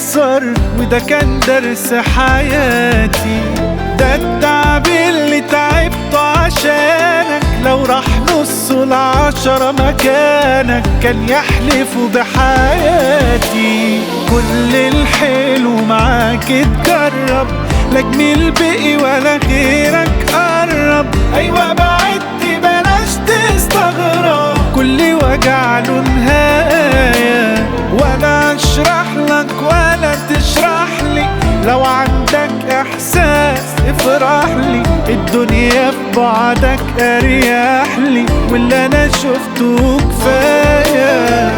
بيخسر وده كان درس حياتي ده التعب اللي تعبته عشانك لو راح نص العشرة مكانك كان يحلفوا بحياتي كل الحلو معاك اتجرب لا جميل بقي ولا غيرك قرب ايوه بعدت بلاش تستغرب كل وجع له نهاية ولا اشرح لك ولا تشرح لي لو عندك احساس افرح لي الدنيا في بعدك اريح لي واللي انا شفته كفايه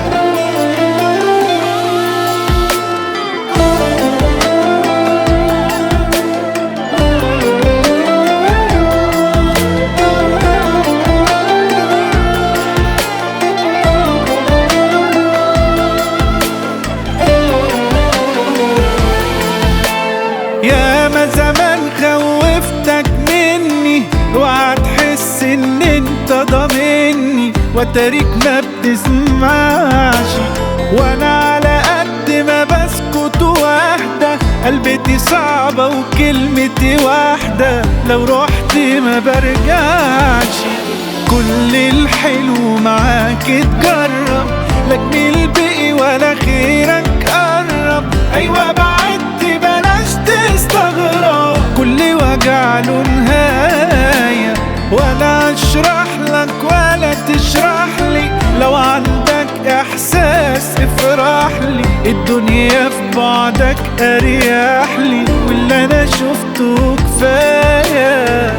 يا ما زمان خوفتك مني وهتحس ان انت ضامني وتاريك ما بتسمعش وانا على قد ما بسكت واحدة قلبتي صعبة وكلمتي واحدة لو رحت ما برجعش كل الحلو معاك اتجرب لا جميل بقي ولا خيرك قرب ايوه بعدت بلاش تستغرب كل وجع له نهاية ولا اشرح لك ولا تشرح لي لو عندك احساس افرح لي الدنيا في بعدك اريح لي واللي انا شفته كفايه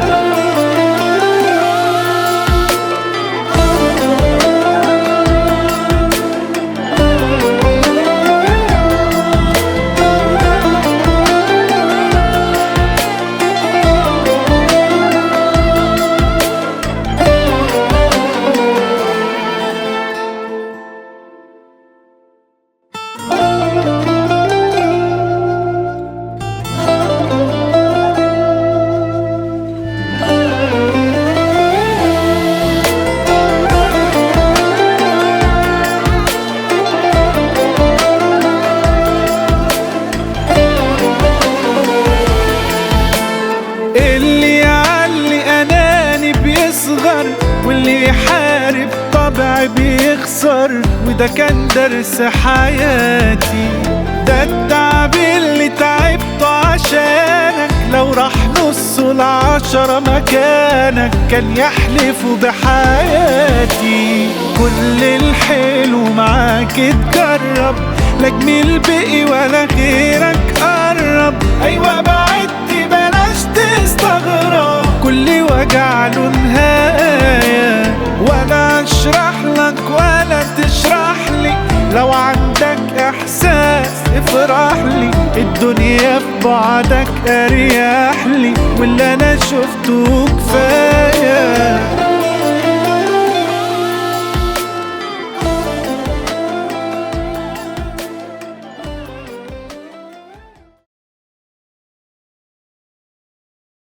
اللي يعلي اناني بيصغر واللي يحارب طبع بيخسر وده كان درس حياتي ده التعب اللي تعبته عشانك لو راح نص العشرة مكانك كان يحلفوا بحياتي كل الحلو معاك اتجرب لا جميل بقي ولا غيرك قرب ايوه بعدت بلاش تستغرب كل وجع له نهاية ولا اشرح لك ولا تشرح لي لو عندك احساس افرح لي الدنيا في بعدك اريح لي واللي انا شفته كفايه